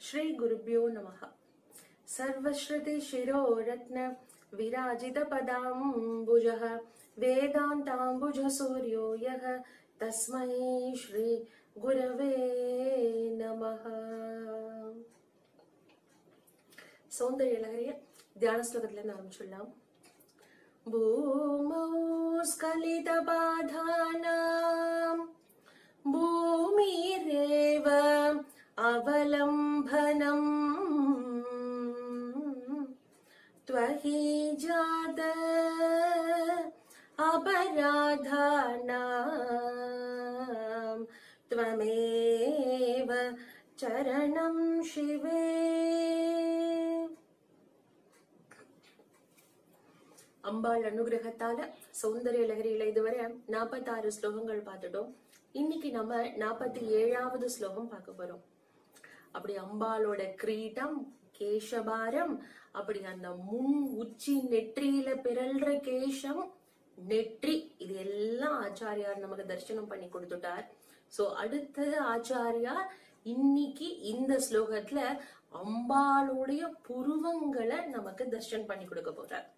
श्रीगुरुभ्यो नमः सर्वश्रुतिशिरोरत्न विराजितपदाम्बुजः वेदान्ताम्बुजसूर्यो यः तस्मै श्रीगुरवे नमः சௌந்தர்ய லகரிய தியான ஸ்லோகத்துல இருந்து ஆரம்பிச்சுடலாம் பூமௌ ஸ்கலிதபாதானாம் பூமிரேவ அவலம்பனம் त्वहि जात अपराधानां त्वमेव चरणं शिवे அம்பாள் அனுகிரகத்தால சௌந்தர்ய லகரியில இதுவரை நாற்பத்தாறு ஸ்லோகங்கள் பார்த்துட்டோம் இன்னைக்கு நம்ம நாற்பத்தி ஏழாவது ஸ்லோகம் பார்க்க போறோம் அப்படி அம்பாளோட கிரீட்டம் கேசபாரம் அப்படி அந்த முன் உச்சி நெற்றியில பிறல்ற கேசம் நெற்றி இது எல்லாம் ஆச்சாரியார் நமக்கு தரிசனம் பண்ணி கொடுத்துட்டார் சோ அடுத்தது ஆச்சாரியார் இன்னைக்கு இந்த ஸ்லோகத்துல அம்பாளுடைய புருவங்களை நமக்கு தரிசனம் பண்ணி கொடுக்க போறார்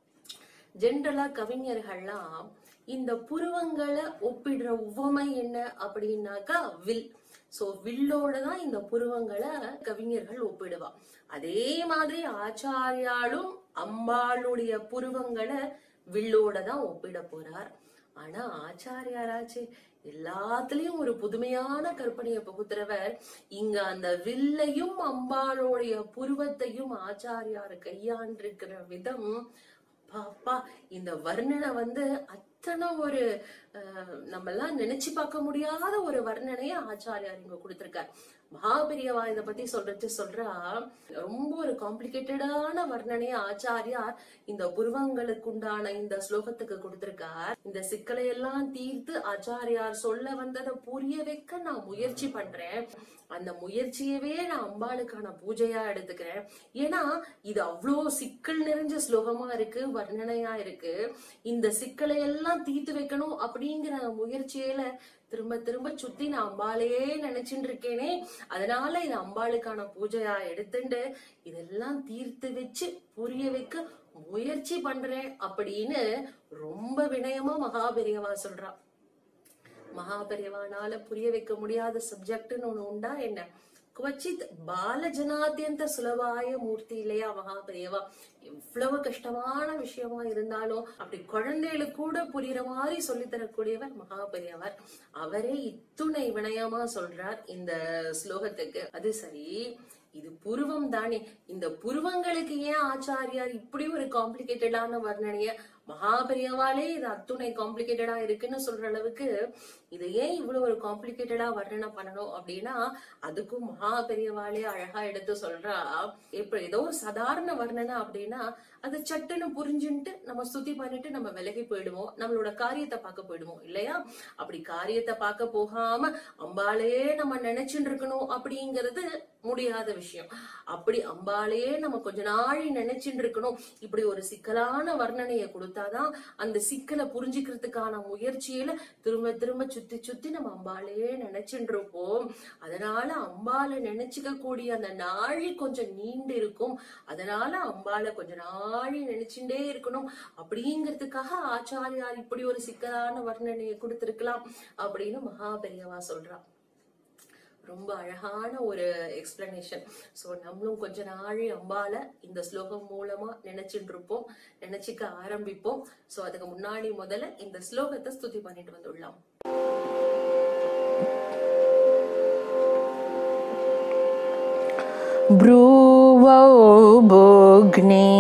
ஜென்ரலா கவிஞர்கள்லாம் இந்த புருவங்களை ஒப்பிடுற உவமை என்ன அப்படின்னாக்கா வில் சோ வில்லோட தான் இந்த புருவங்களை கவிஞர்கள் ஒப்பிடுவா அதே மாதிரி ஆச்சாரியாலும் அம்பாளுடைய புருவங்களை வில்லோட தான் ஒப்பிட போறார் ஆனா ஆச்சாரியாராச்சு எல்லாத்துலயும் ஒரு புதுமையான கற்பனையை புகுத்துறவர் இங்க அந்த வில்லையும் அம்பாளுடைய புருவத்தையும் ஆச்சாரியார் கையாண்டிருக்கிற விதம் பாப்பா இந்த வர்ணனை வந்து அத்தனை ஒரு நம்ம எல்லாம் நினைச்சு பார்க்க முடியாத ஒரு வர்ணனைய ஆச்சாரியார் இங்க கொடுத்திருக்கார் மகாபெரியவா இத பத்தி சொல்றது சொல்றா ரொம்ப ஒரு காம்ப்ளிகேட்டடான வர்ணனைய ஆச்சாரியார் இந்த புருவங்களுக்கு உண்டான இந்த ஸ்லோகத்துக்கு கொடுத்திருக்கார் இந்த சிக்கலை எல்லாம் தீர்த்து ஆச்சாரியார் சொல்ல வந்ததை புரிய வைக்க நான் முயற்சி பண்றேன் அந்த முயற்சியவே நான் அம்பாளுக்கான பூஜையா எடுத்துக்கிறேன் ஏன்னா இது அவ்வளோ சிக்கல் நிறைஞ்ச ஸ்லோகமா இருக்கு வர்ணனையா இருக்கு இந்த சிக்கலை எல்லாம் தீர்த்து வைக்கணும் அப்படிங்கிற முயற்சியில திரும்ப திரும்ப சுத்தி நான் அம்பாளையே நினைச்சுட்டு இருக்கேனே அதனால இது அம்பாளுக்கான பூஜையா எடுத்துட்டு இதெல்லாம் தீர்த்து வச்சு புரிய வைக்க முயற்சி பண்றேன் அப்படின்னு ரொம்ப வினயமா மகாபெரியவா சொல்றா மகாபெரியவானால புரிய வைக்க முடியாத சப்ஜெக்ட்னு ஒண்ணு உண்டா என்ன குவச்சித் பாலஜனாத்தியந்த சுலபாய மூர்த்தி இல்லையா மகாபெரியவா எவ்வளவு கஷ்டமான விஷயமா இருந்தாலும் அப்படி குழந்தைகளுக்கு கூட புரியுற மாதிரி சொல்லி தரக்கூடியவர் மகாபெரியவர் அவரே இத்துணை வினயமா சொல்றார் இந்த ஸ்லோகத்துக்கு அது சரி இது புருவம் தானே இந்த புருவங்களுக்கு ஏன் ஆச்சாரியார் இப்படி ஒரு காம்ப்ளிகேட்டடான வர்ணனைய மகாபெரியவாலே இது அத்துணை காம்ப்ளிகேட்டடா இருக்குன்னு சொல்ற அளவுக்கு இது ஏன் இவ்வளவு ஒரு காம்ப்ளிகேட்டடா வர்ணனை பண்ணணும் அப்படின்னா அதுக்கும் மகாபெரியவாலே அழகா எடுத்து சொல்றா இப்ப ஏதோ ஒரு சாதாரண வர்ணனை அப்படின்னா அது சட்டுன்னு புரிஞ்சுட்டு நம்ம ஸ்துதி பண்ணிட்டு நம்ம விலகி போயிடுவோம் நம்மளோட காரியத்தை பார்க்க போயிடுவோம் இல்லையா அப்படி காரியத்தை பார்க்க போகாம அம்பாலேயே நம்ம நினைச்சுட்டு இருக்கணும் அப்படிங்கிறது முடியாத விஷயம் அப்படி அம்பாலேயே நம்ம கொஞ்ச நாள் நினைச்சுட்டு இருக்கணும் இப்படி ஒரு சிக்கலான வர்ணனையை கொடுத்தாதான் அந்த சிக்கலை புரிஞ்சுக்கிறதுக்கான முயற்சியில திரும்ப திரும்ப சுத்தி சுத்தி நம்ம அம்பாலேயே நினைச்சுட்டு இருப்போம் அதனால அம்பால நினைச்சுக்க கூடிய அந்த நாழி கொஞ்சம் நீண்டு இருக்கும் அதனால அம்பால கொஞ்ச நாழி நினைச்சுட்டே இருக்கணும் அப்படிங்கிறதுக்காக ஆச்சாரியார் இப்படி ஒரு சிக்கலான வர்ணனையை கொடுத்திருக்கலாம் அப்படின்னு மகாபெரியவா சொல்றா ரொம்ப அழகான ஒரு எக்ஸ்பிளனேஷன் ஸோ நம்மளும் கொஞ்ச நாள் அம்பால இந்த ஸ்லோகம் மூலமா நினைச்சுட்டு இருப்போம் நினைச்சுக்க ஆரம்பிப்போம் ஸோ அதுக்கு முன்னாடி முதல்ல இந்த ஸ்லோகத்தை ஸ்துதி பண்ணிட்டு வந்துடலாம் ब्रुवौ भोग्ने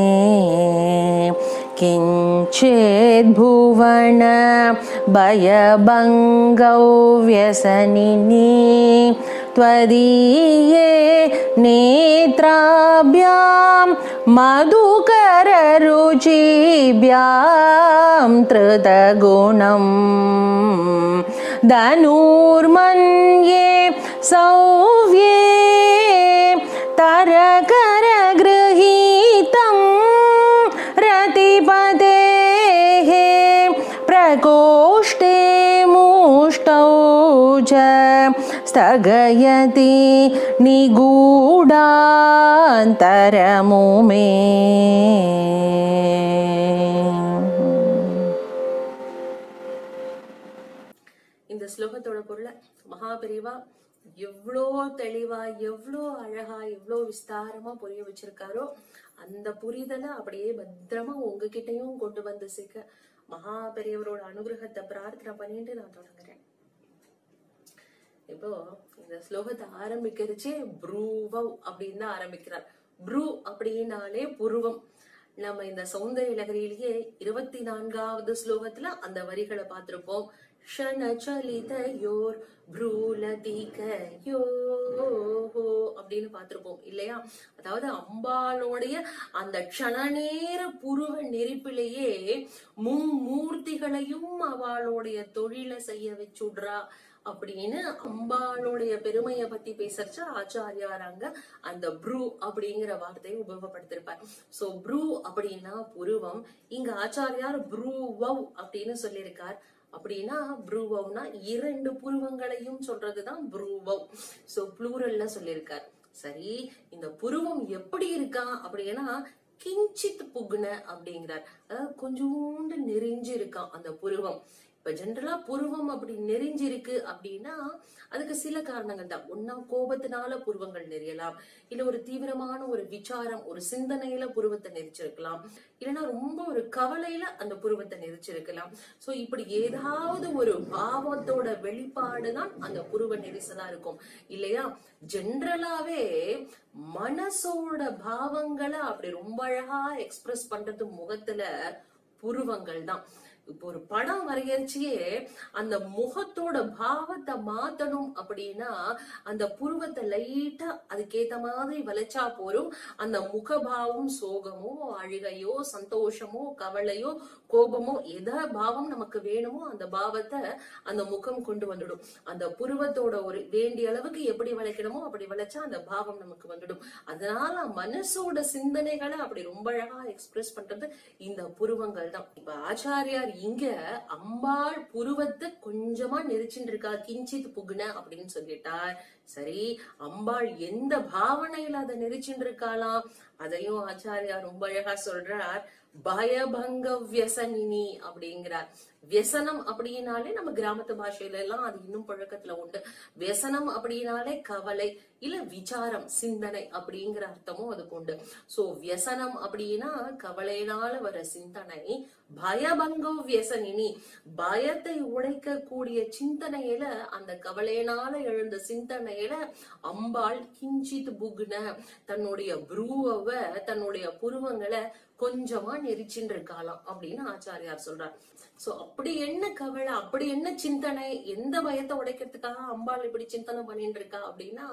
किञ्चिद्भुवन भयभङ्गौ व्यसनिनि त्वदीये नेत्राभ्यां मधुकररुचिभ्यां धृतगुणम् धनुर्मन्ये सौव्ये तरकरगृहीतं रतिपदेः प्रकोष्ठे मुष्टौ च स्थगयति निगूढान्तरमुमे இந்த ஸ்லோகத்தோட பொருளை மகாபெரிவா எவ்வளோ தெளிவா எவ்வளோ அழகா எவ்வளோ விஸ்தாரமா புரிய வச்சிருக்காரோ அந்த புரிதலை அப்படியே பத்திரமா உங்ககிட்டயும் கொண்டு வந்து சேர்க்க மகா பெரியவரோட அனுகிரகத்தை பிரார்த்தனை பண்ணிட்டு நான் தொடங்குறேன் இப்போ இந்த ஸ்லோகத்தை ஆரம்பிக்கிறச்சே ப்ரூவவ் அப்படின்னு தான் ஆரம்பிக்கிறார் ப்ரூ அப்படின்னாலே புருவம் நம்ம இந்த சௌந்தரிய லகரியிலேயே இருபத்தி நான்காவது ஸ்லோகத்துல அந்த வரிகளை பார்த்திருப்போம் ஷனச்சலித யோர் ப்ரூலதிக யோ அப்படின்னு பார்த்திருப்போம் இல்லையா அதாவது அம்பாளுடைய அந்த க்ஷணநேர புருவ நெருப்பிலேயே மும்மூர்த்திகளையும் அவளுடைய தொழிலை செய்ய வச்சுடுறா அப்படின்னு அம்பாளுடைய பெருமையை பத்தி பேசறச்ச ஆச்சாரியாராங்க அந்த ப்ரூ அப்படிங்கிற வார்த்தையை உபயோகப்படுத்திருப்பார் சோ ப்ரூ அப்படின்னா புருவம் இங்க ஆச்சாரியார் ப்ரூவவ் அப்படின்னு சொல்லியிருக்கார் அப்படின்னா ப்ரூவவ்னா இரண்டு புருவங்களையும் சொல்றதுதான் ப்ரூவவ் சோ ப்ளூரல்ல சொல்லியிருக்கார் சரி இந்த புருவம் எப்படி இருக்கா அப்படின்னா கிஞ்சித் புக்ன அப்படிங்கிறார் அதாவது கொஞ்சோண்டு நெறிஞ்சு இருக்கான் அந்த புருவம் இப்ப ஜென்ரலா புருவம் அப்படி நெறிஞ்சிருக்கு அப்படின்னா அதுக்கு சில காரணங்கள் தான் ஒன்னா கோபத்தினால புருவங்கள் நெறியலாம் இல்ல ஒரு தீவிரமான ஒரு விசாரம் ஒரு சிந்தனையில புருவத்தை நெரிச்சிருக்கலாம் இல்லைன்னா ரொம்ப ஒரு கவலையில அந்த புருவத்தை நெரிச்சிருக்கலாம் சோ இப்படி ஏதாவது ஒரு பாவத்தோட வெளிப்பாடுதான் அந்த புருவ நெரிசலா இருக்கும் இல்லையா ஜென்ரலாவே மனசோட பாவங்களை அப்படி ரொம்ப அழகா எக்ஸ்பிரஸ் பண்றது முகத்துல புருவங்கள் தான் இப்போ ஒரு படம் வரையறிச்சியே அந்த முகத்தோட பாவத்தை மாத்தணும் அப்படின்னா அந்த புருவத்தை லைட்டா அதுக்கேத்த மாதிரி வளைச்சா போரும் அந்த முகபாவம் சோகமோ அழுகையோ சந்தோஷமோ கவலையோ கோபமோ எத பாவம் நமக்கு வேணுமோ அந்த பாவத்தை அந்த முகம் கொண்டு வந்துடும் அந்த புருவத்தோட ஒரு வேண்டிய அளவுக்கு எப்படி வளைக்கணுமோ அப்படி வளைச்சா அந்த பாவம் நமக்கு வந்துடும் அதனால மனசோட சிந்தனைகளை அப்படி ரொம்ப அழகா எக்ஸ்பிரஸ் பண்றது இந்த புருவங்கள் தான் இப்ப ஆச்சாரியார் இங்க அம்பாள் புருவத்தை கொஞ்சமா நெரிச்சுட்டு இருக்கா கிஞ்சித் புகுன அப்படின்னு சொல்லிட்டார் சரி அம்பாள் எந்த பாவனையில அதை நெரிச்சுட்டு இருக்காளாம் அதையும் ஆச்சாரியார் ரொம்ப அழகா சொல்றார் பயபங்க வியசனினி அப்படிங்கிறார் வியசனம் அப்படின்னாலே நம்ம கிராமத்து பாஷையில எல்லாம் அது இன்னும் பழக்கத்துல உண்டு வியசனம் அப்படின்னாலே கவலை இல்ல விசாரம் சிந்தனை அப்படிங்கிற அர்த்தமும் அதுக்கு உண்டு சோ வியசனம் அப்படின்னா கவலையினால வர சிந்தனை பயபங்க வியசனினி பயத்தை உடைக்க கூடிய சிந்தனையில அந்த கவலையினால எழுந்த சிந்தனையில அம்பாள் கிஞ்சித் புக்ன தன்னுடைய புருவவை தன்னுடைய புருவங்களை கொஞ்சமா நெரிச்சின்னு இருக்காளாம் அப்படின்னு ஆச்சாரியார் சொல்றார் சோ அப்படி என்ன கவலை அப்படி என்ன சிந்தனை எந்த பயத்தை உடைக்கிறதுக்காக அம்பாள் இப்படி சிந்தனை பண்ணிட்டு இருக்கா அப்படின்னா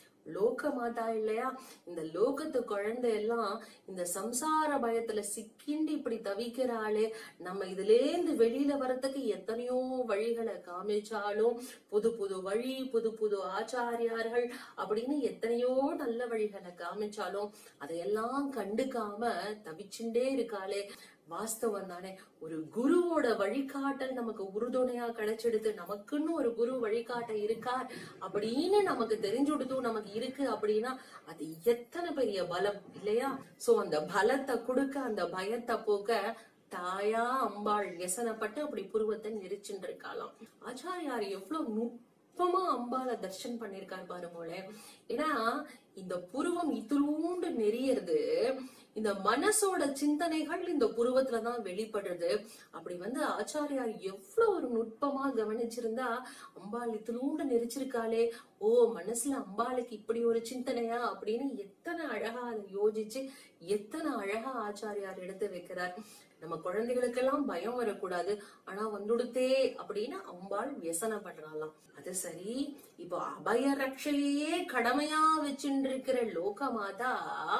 லோக மாதா இல்லையா இந்த லோகத்து குழந்தை எல்லாம் இந்த சம்சார பயத்துல சிக்கிண்டு இப்படி தவிக்கிறாளே நம்ம இதுல இருந்து வெளியில வரதுக்கு எத்தனையோ வழிகளை காமிச்சாலும் புது புது வழி புது புது ஆச்சாரியார்கள் அப்படின்னு எத்தனையோ நல்ல வழிகளை காமிச்சாலும் அதையெல்லாம் கண்டுக்காம தவிச்சுட்டே இருக்காளே வாஸ்தவம் தானே ஒரு குருவோட வழிகாட்டல் நமக்கு உறுதுணையா கிடைச்செடுத்து நமக்குன்னு ஒரு குரு வழிகாட்ட இருக்கார் அப்படின்னு நமக்கு தெரிஞ்சுடுத்தும் நமக்கு இருக்கு அப்படின்னா அது எத்தனை பெரிய பலம் இல்லையா சோ அந்த பலத்தை கொடுக்க அந்த பயத்தை போக்க தாயா அம்பாள் எசனப்பட்டு அப்படி புருவத்தை நெரிச்சுட்டு இருக்காளாம் ஆச்சாரியார் எவ்வளவு நுட்பமா அம்பாளை தர்ஷன் பண்ணிருக்கார் பாருங்களேன் ஏன்னா இந்த புருவம் இத்துளூண்டு நெறியறது இந்த மனசோட சிந்தனைகள் இந்த புருவத்துலதான் வெளிப்படுது அப்படி வந்து ஆச்சாரியார் எவ்வளவு ஒரு நுட்பமா கவனிச்சிருந்தா அம்பாள் இத்திலூண்டு நெரிச்சிருக்காளே ஓ மனசுல அம்பாளுக்கு இப்படி ஒரு சிந்தனையா அப்படின்னு எத்தனை அழகா அதை யோசிச்சு எத்தனை அழகா ஆச்சாரியார் எடுத்து வைக்கிறார் நம்ம குழந்தைகளுக்கெல்லாம் பயம் வரக்கூடாது ஆனா வந்துடுத்தே அப்படின்னு அம்பாள் வியசனப்படுறாளாம் அது சரி இப்போ அபய ரட்சையே கடமையா வச்சுட்டு இருக்கிற லோகமாதா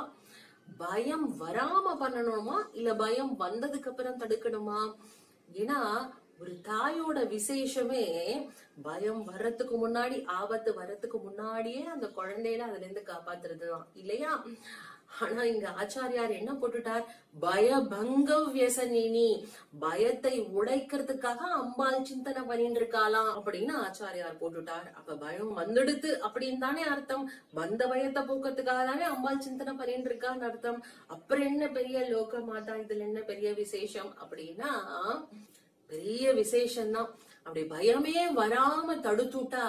பயம் வராம பண்ணணுமா இல்ல பயம் வந்ததுக்கு அப்புறம் தடுக்கணுமா ஏன்னா ஒரு தாயோட விசேஷமே பயம் வர்றதுக்கு முன்னாடி ஆபத்து வர்றதுக்கு முன்னாடியே அந்த குழந்தையில அதுல இருந்து காப்பாத்துறதுதான் இல்லையா ஆனா இங்க ஆச்சாரியார் என்ன போட்டுட்டார் பயபங்க வியசனினி பயத்தை உடைக்கிறதுக்காக அம்பாள் சிந்தனை பண்ணிட்டு இருக்காளாம் அப்படின்னு ஆச்சாரியார் போட்டுட்டார் அப்ப பயம் வந்துடுத்து அப்படின்னு தானே அர்த்தம் வந்த பயத்தை போக்கிறதுக்காக தானே அம்பாள் சிந்தனை பண்ணிட்டு இருக்கான்னு அர்த்தம் அப்புறம் என்ன பெரிய லோக மாதா இதுல என்ன பெரிய விசேஷம் அப்படின்னா பெரிய விசேஷம் தான் அப்படி பயமே வராம தடுத்துட்டா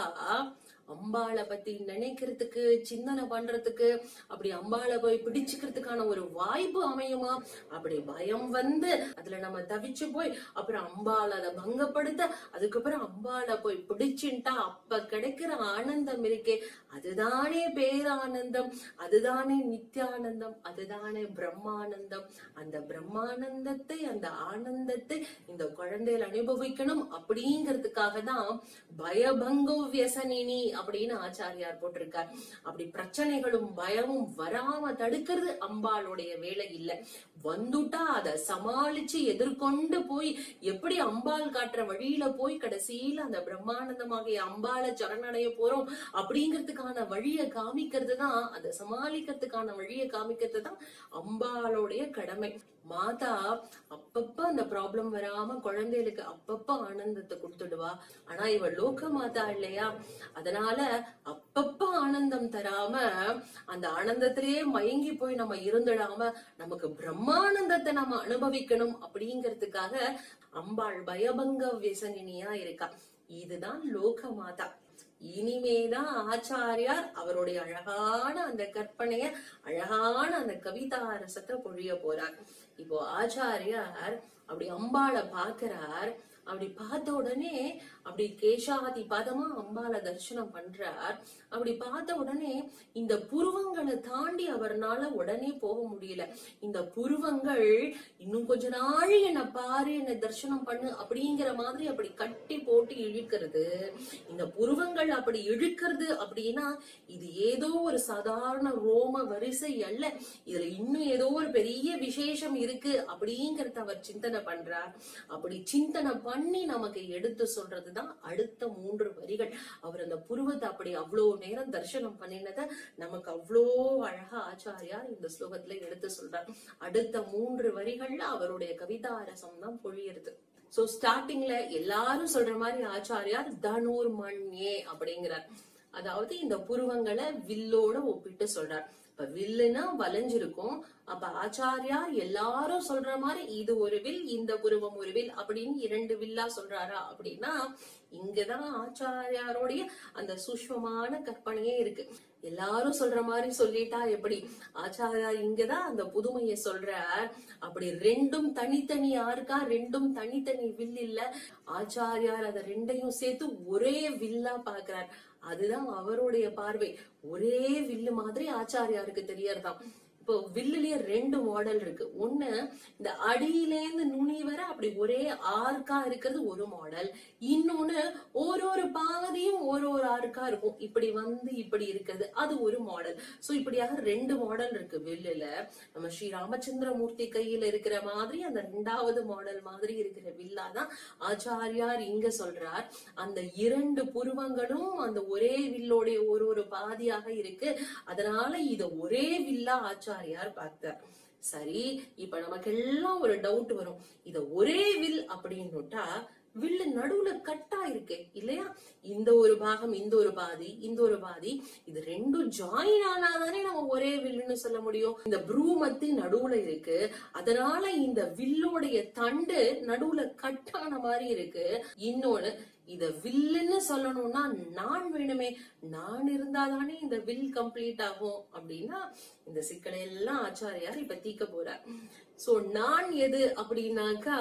அம்பாளை பத்தி நினைக்கிறதுக்கு சிந்தனை பண்றதுக்கு அப்படி அம்பாளை போய் பிடிச்சுக்கிறதுக்கான ஒரு வாய்ப்பு அமையுமா அப்படி பயம் வந்து அதுல நம்ம தவிச்சு போய் அப்புறம் அம்பாளை அதை பங்கப்படுத்த அதுக்கப்புறம் அம்பாளை போய் பிடிச்சுட்டா அப்ப கிடைக்கிற ஆனந்தம் இருக்கே அதுதானே பேரானந்தம் அதுதானே நித்யானந்தம் அதுதானே பிரம்மானந்தம் அந்த பிரம்மானந்தத்தை அந்த ஆனந்தத்தை இந்த குழந்தைகள் அனுபவிக்கணும் அப்படிங்கிறதுக்காக தான் பயபங்கோ வியசனினி அப்படின்னு ஆச்சாரியார் போட்டிருக்கார் அப்படி பிரச்சனைகளும் பயமும் வராம தடுக்கிறது அம்பாளுடைய வேலை இல்ல வந்துட்டா அதை சமாளிச்சு எதிர்கொண்டு போய் எப்படி அம்பாள் காட்டுற வழியில போய் கடைசியில அந்த பிரம்மானந்தமாகிய அம்பாளை சரணடைய போறோம் அப்படிங்கிறதுக்கான வழியை காமிக்கிறது தான் அதை சமாளிக்கிறதுக்கான வழியை காமிக்கிறது தான் அம்பாளுடைய கடமை மாதா அப்பப்ப அந்த ப்ராப்ளம் வராம குழந்தைகளுக்கு அப்பப்ப ஆனந்தத்தை கொடுத்துடுவா ஆனா இவ லோக மாதா இல்லையா அதனால அப்பப்ப ஆனந்தம் தராம அந்த ஆனந்தத்திலேயே மயங்கி போய் நம்ம இருந்துடாம நமக்கு பிரம்மானந்தத்தை நம்ம அனுபவிக்கணும் அப்படிங்கிறதுக்காக அம்பாள் பயபங்க வியசனினியா இருக்கா இதுதான் லோக மாதா இனிமேதான் ஆச்சாரியார் அவருடைய அழகான அந்த கற்பனைய அழகான அந்த கவிதா ரசத்தை பொழிய போறார் இப்போ ஆச்சாரியார் அப்படி அம்பாளை பாக்குறார் அப்படி பார்த்த உடனே அப்படி கேசாதி பதமா அம்பாளை தரிசனம் பண்றார் அப்படி பார்த்த உடனே இந்த புருவங்களை தாண்டி அவர்னால உடனே போக முடியல இந்த புருவங்கள் இன்னும் கொஞ்ச நாள் என்ன பாரு என்ன தரிசனம் பண்ணு அப்படிங்கிற மாதிரி அப்படி கட்டி போட்டு இழுக்கிறது இந்த புருவங்கள் அப்படி இழுக்கிறது அப்படின்னா இது ஏதோ ஒரு சாதாரண ரோம வரிசை அல்ல இதுல இன்னும் ஏதோ ஒரு பெரிய விசேஷம் இருக்கு அப்படிங்கறத அவர் சிந்தனை பண்றார் அப்படி சிந்தனை பண்ணி நமக்கு எடுத்து சொல்றதுதான் அடுத்த மூன்று வரிகள் அவர் அந்த புருவத்தை அப்படி அவ்வளவு நேரம் தரிசனம் பண்ணினத நமக்கு அவ்வளோ அழகா ஆச்சாரியார் இந்த ஸ்லோகத்துல எடுத்து சொல்றார் அடுத்த மூன்று வரிகள்ல அவருடைய கவிதா ரசம் தான் பொழியறது சோ ஸ்டார்டிங்ல எல்லாரும் சொல்ற மாதிரி ஆச்சாரியார் தனுர் மண்யே அப்படிங்கிறார் அதாவது இந்த புருவங்களை வில்லோட ஒப்பிட்டு சொல்றார் இப்ப வில்லுனா வளைஞ்சிருக்கும் அப்ப ஆச்சாரியார் எல்லாரும் சொல்ற மாதிரி இது ஒரு வில் இந்த புருவம் ஒரு வில் அப்படின்னு இரண்டு வில்லா சொல்றாரா அப்படின்னா இங்கதான் ஆச்சாரியாரோடைய அந்த சூஷ்மமான கற்பனையே இருக்கு எல்லாரும் சொல்ற மாதிரி சொல்லிட்டா எப்படி ஆச்சாரியார் இங்கதான் அந்த புதுமையை சொல்றார் அப்படி ரெண்டும் தனித்தனியா இருக்கா ரெண்டும் தனித்தனி வில் இல்ல ஆச்சாரியார் அத ரெண்டையும் சேர்த்து ஒரே வில்லா பாக்குறார் அதுதான் அவருடைய பார்வை ஒரே வில்லு மாதிரி ஆச்சாரியாருக்கு தெரியறதாம் இப்போ வில்லுலயே ரெண்டு மாடல் இருக்கு ஒண்ணு இந்த அடியிலேந்து நுனி வர அப்படி ஒரே ஆர்க்கா இருக்கிறது ஒரு மாடல் இன்னொன்னு ஒரு ஒரு பாதியும் ஒரு ஒரு ஆர்க்கா இருக்கும் இப்படி வந்து இப்படி இருக்கிறது அது ஒரு மாடல் சோ இப்படியாக ரெண்டு மாடல் இருக்கு வில்லுல நம்ம ஸ்ரீ ராமச்சந்திரமூர்த்தி கையில இருக்கிற மாதிரி அந்த ரெண்டாவது மாடல் மாதிரி இருக்கிற வில்லா தான் ஆச்சாரியார் இங்க சொல்றார் அந்த இரண்டு புருவங்களும் அந்த ஒரே வில்லோடைய ஒரு ஒரு பாதியாக இருக்கு அதனால இத ஒரே வில்லா ஆச்சாரியார் பார்த்தார் சரி இப்ப நமக்கு எல்லாம் ஒரு டவுட் வரும் இத ஒரே வில் அப்படின்னுட்டா வில்லு நடுவுல கட்டா இருக்கே இல்லையா இந்த ஒரு பாகம் இந்த ஒரு பாதி இந்த ஒரு பாதி இது ரெண்டும் ஜாயின் ஆனாதானே நம்ம ஒரே வில்லுன்னு சொல்ல முடியும் இந்த ப்ரூமத்தி நடுவுல இருக்கு அதனால இந்த வில்லோடைய தண்டு நடுவுல கட்டான மாதிரி இருக்கு இன்னொன்னு இத வில்லுன்னு சொல்லணும்னா நான் வேணுமே நான் இருந்தாதானே இந்த வில் கம்ப்ளீட் ஆகும் அப்படின்னா இந்த சிக்கலை எல்லாம் ஆச்சாரியார் இப்ப தீக்க போறார் சோ நான் எது அப்படின்னாக்கா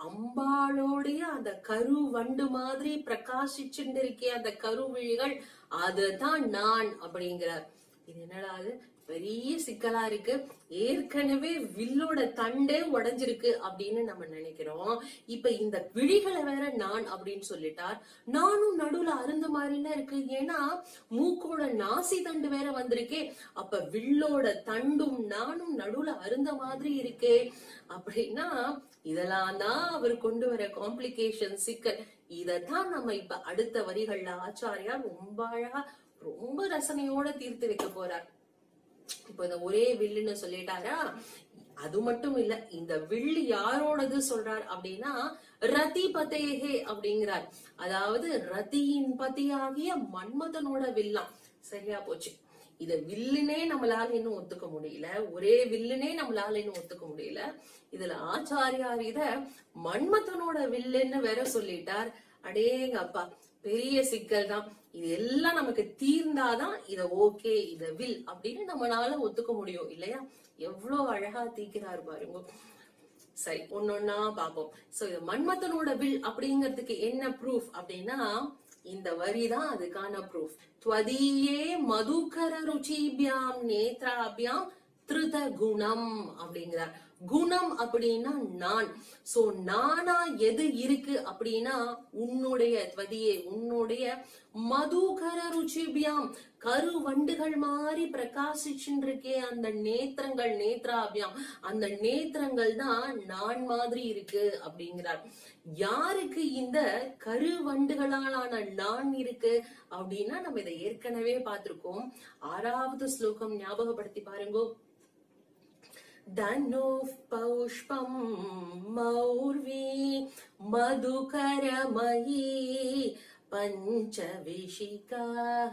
அம்பாளோடைய அந்த கரு வண்டு மாதிரி பிரகாசிச்சுட்டு இருக்கே அந்த கருவிழிகள் அதுதான் நான் அப்படிங்கிறார் இது என்னடா அது பெரிய சிக்கலா இருக்கு ஏற்கனவே வில்லோட தண்டே உடைஞ்சிருக்கு அப்படின்னு நம்ம நினைக்கிறோம் இப்ப இந்த விழிகளை வேற நான் அப்படின்னு சொல்லிட்டார் நானும் நடுவுல அருந்த மாதிரிலாம் இருக்கு ஏன்னா மூக்கோட நாசி தண்டு வேற வந்திருக்கே அப்ப வில்லோட தண்டும் நானும் நடுவுல அருந்த மாதிரி இருக்கே அப்படின்னா இதெல்லாம் தான் அவர் கொண்டு வர காம்ப்ளிகேஷன் சிக்கல் இதத்தான் நம்ம இப்ப அடுத்த வரிகள்ல ஆச்சாரியார் ரொம்ப அழகா ரொம்ப ரசனையோட தீர்த்து வைக்க போறார் இப்போ இந்த ஒரே வில்லுன்னு சொல்லிட்டாரா அது மட்டும் இல்ல இந்த வில்லு யாரோடது சொல்றார் அப்படின்னா ரதி பதேகே அப்படிங்கிறார் அதாவது ரதியின் பதியாகிய மன்மதனோட வில்லாம் சரியா போச்சு இத வில்லுனே நம்மளால இன்னும் ஒத்துக்க முடியல ஒரே வில்லுனே நம்மளால இன்னும் ஒத்துக்க முடியல இதுல ஆச்சாரியார் இத மன்மதனோட வில்லுன்னு வேற சொல்லிட்டார் அடேங்க அப்பா பெரிய சிக்கல் தான் இது எல்லாம் நமக்கு தீர்ந்தாதான் இத ஓகே இத வில் அப்படின்னு நம்மளால ஒத்துக்க முடியும் இல்லையா எவ்வளவு அழகா தீக்கிறாரு பாருங்க சரி ஒன்னொன்னா பாப்போம் சோ இது மன்மதனோட வில் அப்படிங்கிறதுக்கு என்ன ப்ரூஃப் அப்படின்னா இந்த வரி தான் அதுக்கான ப்ரூஃப் துவதீயே மதுகர ருச்சிபியாம் நேத்ராபியாம் திருத குணம் அப்படிங்கிறார் குணம் அப்படின்னா நான் சோ நானா எது இருக்கு அப்படின்னா உன்னுடைய துவதியே உன்னுடைய மதுகர ருச்சிபியாம் கரு வண்டுகள் மாதிரி பிரகாசிச்சுட்டு இருக்கே அந்த நேத்திரங்கள் நேத்ராபியாம் அந்த நேத்திரங்கள் தான் நான் மாதிரி இருக்கு அப்படிங்கிறார் யாருக்கு இந்த கரு வண்டுகளாலான நான் இருக்கு அப்படின்னா நம்ம இதை ஏற்கனவே பார்த்திருக்கோம் ஆறாவது ஸ்லோகம் ஞாபகப்படுத்தி பாருங்க धनुः पौष्पम् मौर्वी मधुकरमयी பஞ்சவிஷிகாக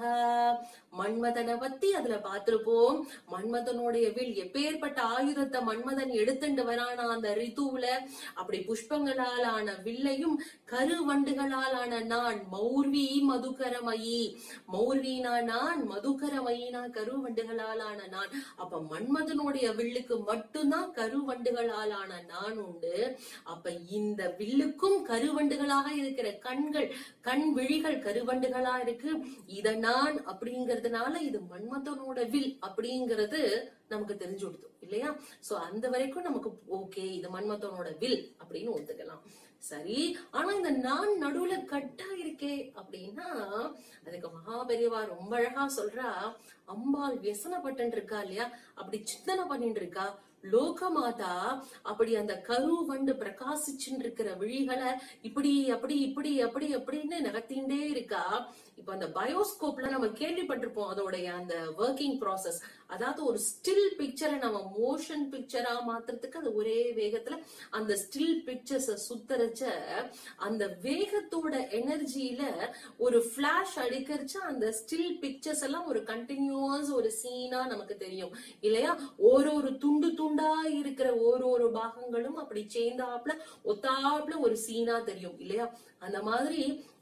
மன்மதனை பத்தி அதுல பார்த்திருப்போம் மன்மதனுடைய வில் எப்பேற்பட்ட ஆயுதத்தை மன்மதன் எடுத்துட்டு வரானா அந்த ரிதுவுல அப்படி புஷ்பங்களால் ஆன வில்லையும் கருவண்டுகளால் ஆன நான் மௌர்வி மதுகரமயி மௌர்வீனா நான் மதுகரமயினா கருவண்டுகளால் ஆன நான் அப்ப மன்மதனுடைய வில்லுக்கு மட்டும்தான் கருவண்டுகளால் ஆன நான் உண்டு அப்ப இந்த வில்லுக்கும் கருவண்டுகளாக இருக்கிற கண்கள் கண் விழிகள் கருவண்டுகளா இருக்கு இத நான் அப்படிங்கறதுனால இது மன்மதனோட வில் அப்படிங்கிறது நமக்கு தெரிஞ்சு கொடுத்தோம் இல்லையா சோ அந்த வரைக்கும் நமக்கு ஓகே இது மன்மதனோட வில் அப்படின்னு ஒத்துக்கலாம் சரி ஆனா இந்த நான் நடுவுல கட்டா இருக்கே அப்படின்னா அதுக்கு மகாபெரியவா ரொம்ப அழகா சொல்றா அம்பாள் வியசனப்பட்டு இருக்கா இல்லையா அப்படி சிந்தனை பண்ணிட்டு இருக்கா லோகமாதா அப்படி அந்த கரு வண்டு பிரகாசிச்சுட்டு இருக்கிற விழிகளை இப்படி அப்படி இப்படி அப்படி அப்படின்னு நகர்த்திண்டே இருக்கா இப்ப அந்த பயோஸ்கோப்ல நம்ம கேள்விப்பட்டிருப்போம் அதோடைய அந்த ஒர்க்கிங் ப்ராசஸ் அதாவது ஒரு ஸ்டில் பிக்சரை நம்ம மோஷன் பிக்சரா மாத்துறதுக்கு அது ஒரே வேகத்துல அந்த ஸ்டில் பிக்சர்ஸ் சுத்தரிச்ச அந்த வேகத்தோட எனர்ஜியில ஒரு பிளாஷ் அடிக்கிறச்ச அந்த ஸ்டில் பிக்சர்ஸ் எல்லாம் ஒரு கண்டினியூஸ் ஒரு சீனா நமக்கு தெரியும் இல்லையா ஒரு ஒரு துண்டு துண்டா இருக்கிற ஒரு ஒரு பாகங்களும் அப்படி சேர்ந்தாப்புல ஒத்தாப்புல ஒரு சீனா தெரியும் இல்லையா அந்த மாதிரி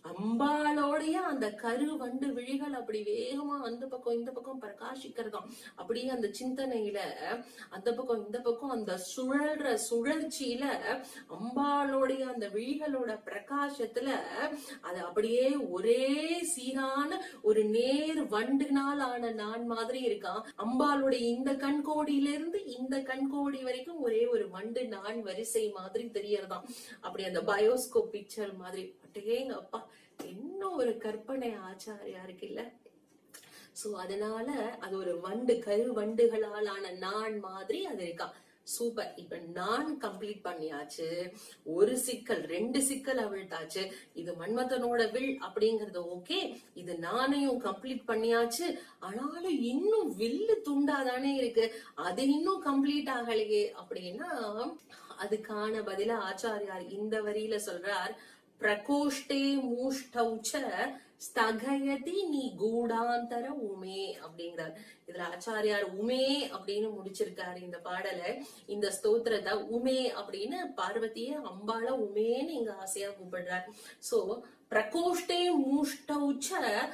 அம்பாளோடைய அந்த கரு வண்டு விழிகள் அப்படி வேகமா அந்த பக்கம் இந்த பக்கம் பிரகாசிக்கிறதாம் அப்படியே அந்த சிந்தனையில அந்த பக்கம் இந்த பக்கம் அந்த சுழல்ற சுழற்சியில அம்பாளோடைய அந்த விழிகளோட பிரகாசத்துல அது அப்படியே ஒரே சீரான ஒரு நேர் வண்டுனால் ஆன நான் மாதிரி இருக்கான் அம்பாளுடைய இந்த கண்கோடியில இருந்து இந்த கண்கோடி வரைக்கும் ஒரே ஒரு வண்டு நான் வரிசை மாதிரி தெரியறதாம் அப்படி அந்த பயோஸ்கோப் பிக்சர் மாதிரி அட்டேங்க அப்பா என்ன ஒரு கற்பனை ஆச்சாரியா இருக்கு இல்ல சோ அதனால அது ஒரு வண்டு கரு வண்டுகளால் ஆன நான் மாதிரி அது இருக்கா சூப்பர் இப்ப நான் கம்ப்ளீட் பண்ணியாச்சு ஒரு சிக்கல் ரெண்டு சிக்கல் அவிழ்த்தாச்சு இது மன்மதனோட வில் அப்படிங்கறது ஓகே இது நானையும் கம்ப்ளீட் பண்ணியாச்சு ஆனாலும் இன்னும் வில்லு துண்டாதானே இருக்கு அது இன்னும் கம்ப்ளீட் ஆகலையே அப்படின்னா அதுக்கான பதிலா ஆச்சாரியார் இந்த வரியில சொல்றார் பிரகோஷ்டே மூஷ்டௌச்ச ஸ்தகயதி நீ கூடாந்தர உமே அப்படிங்கிறார் இதுல ஆச்சாரியார் உமே அப்படின்னு முடிச்சிருக்காரு இந்த பாடலை இந்த ஸ்தோத்திரத்தை உமே அப்படின்னு பார்வதிய அம்பாள உமேன்னு இங்க ஆசையா கூப்பிடுறார் சோ பிரகோஷ்டே மூஷ்டௌச்ச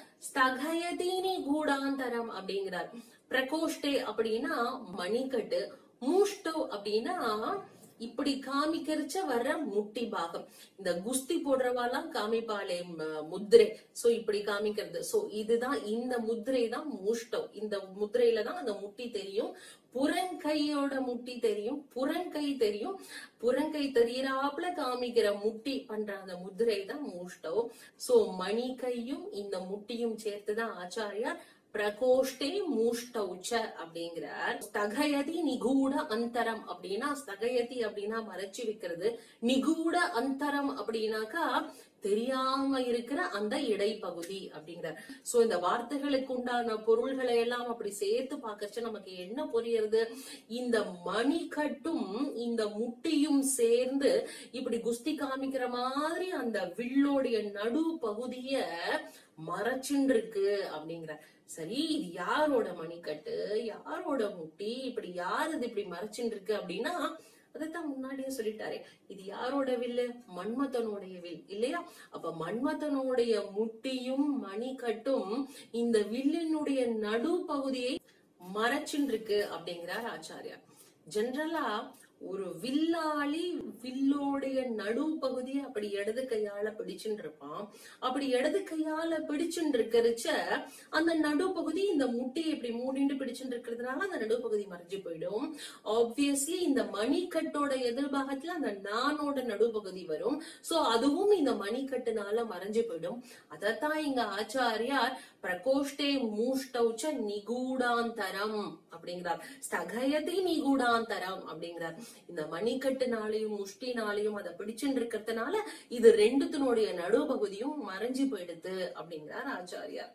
ஸ்தகயதி நீ கூடாந்தரம் அப்படிங்கிறார் பிரகோஷ்டே அப்படின்னா மணிக்கட்டு மூஷ்டவ் அப்படின்னா இப்படி காமிக்கிறச்ச வர்ற முட்டி பாகம் இந்த குஸ்தி போடுறவாலாம் காமிப்பாளே ம- முத்திரை சோ இப்படி காமிக்கிறது சோ இதுதான் இந்த முத்திரை தான் மூஷ்டம் இந்த முத்திரையில தான் அந்த முட்டி தெரியும் புறங்கையோட முட்டி தெரியும் புறங்கை தெரியும் புறங்கை தெரியறாப்புல காமிக்கிற முட்டி பண்ற அந்த முத்திரை தான் மூஷ்டம் சோ மணி கையும் இந்த முட்டியும் சேர்த்துதான் ஆச்சாரியார் பிரகோஷ்டே மூஷ்டௌச்ச அப்படிங்கிறார் ஸ்தகயதி நிகூட அந்தரம் அப்படின்னா ஸ்தகயதி அப்படின்னா மறைச்சு வைக்கிறது நிகூட அந்தரம் அப்படின்னாக்கா தெரியாம இருக்கிற அந்த இடைப்பகுதி அப்படிங்கிறார் சோ இந்த வார்த்தைகளுக்கு உண்டான பொருள்களை எல்லாம் அப்படி சேர்த்து பார்க்கச்சு நமக்கு என்ன புரியுறது இந்த மணிக்கட்டும் இந்த முட்டியும் சேர்ந்து இப்படி குஸ்தி காமிக்கிற மாதிரி அந்த வில்லோடைய நடு பகுதிய மறைச்சுன்னு இருக்கு அப்படிங்கிற சரி இது யாரோட மணிக்கட்டு யாரோட முட்டி இப்படி யார் இது இப்படி மறைச்சுன்னு இருக்கு அப்படின்னா அதைத்தான் முன்னாடியே சொல்லிட்டாரே இது யாரோட வில்லு மன்மதனுடைய வில் இல்லையா அப்ப மன்மதனுடைய முட்டியும் மணிக்கட்டும் இந்த வில்லினுடைய நடு பகுதியை மறைச்சுன்னு இருக்கு அப்படிங்கிறார் ஆச்சாரியார் ஜென்ரலா ஒரு வில்லாளி வில்லோடைய நடு பகுதியை அப்படி இடது கையால பிடிச்சுட்டு இருப்பான் அப்படி இடது கையால பிடிச்சுட்டு இருக்கிறச்ச அந்த நடுப்பகுதி இந்த முட்டையை இப்படி மூடிண்டு பிடிச்சுட்டு இருக்கிறதுனால அந்த நடுப்பகுதி மறைஞ்சு போயிடும் ஆப்வியஸ்லி இந்த மணிக்கட்டோட எதிர்பாகத்துல அந்த நானோட நடுப்பகுதி வரும் சோ அதுவும் இந்த மணிக்கட்டுனால மறைஞ்சு போயிடும் அதத்தான் இங்க ஆச்சாரியார் பிரகோஷ்டே மூஷ்டௌச்ச நிகூடாந்தரம் அப்படிங்கிறார் ஸ்தகயத்தை நிகூடாந்தரம் அப்படிங்கிறார் இந்த மணிக்கட்டுனாலையும் முஷ்டினாலையும் அதை பிடிச்சுட்டு இருக்கிறதுனால இது ரெண்டுத்தினுடைய நடுப்பகுதியும் மறைஞ்சு போயிடுது அப்படிங்கிறார் ஆச்சாரியார்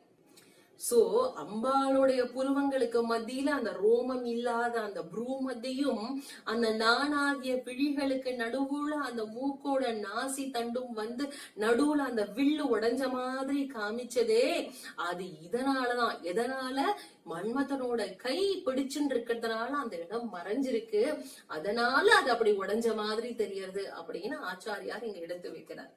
சோ அம்பாளுடைய புருவங்களுக்கு மத்தியில அந்த ரோமம் இல்லாத அந்த ப்ரூ மத்தியும் அந்த நானாகிய பிழிகளுக்கு நடுவுல அந்த மூக்கோட நாசி தண்டும் வந்து நடுவுல அந்த வில்லு உடைஞ்ச மாதிரி காமிச்சதே அது இதனாலதான் எதனால மன்மதனோட கை பிடிச்சுட்டு இருக்கிறதுனால அந்த இடம் மறைஞ்சிருக்கு அதனால அது அப்படி உடைஞ்ச மாதிரி தெரியறது அப்படின்னு ஆச்சாரியார் இங்க எடுத்து வைக்கிறார்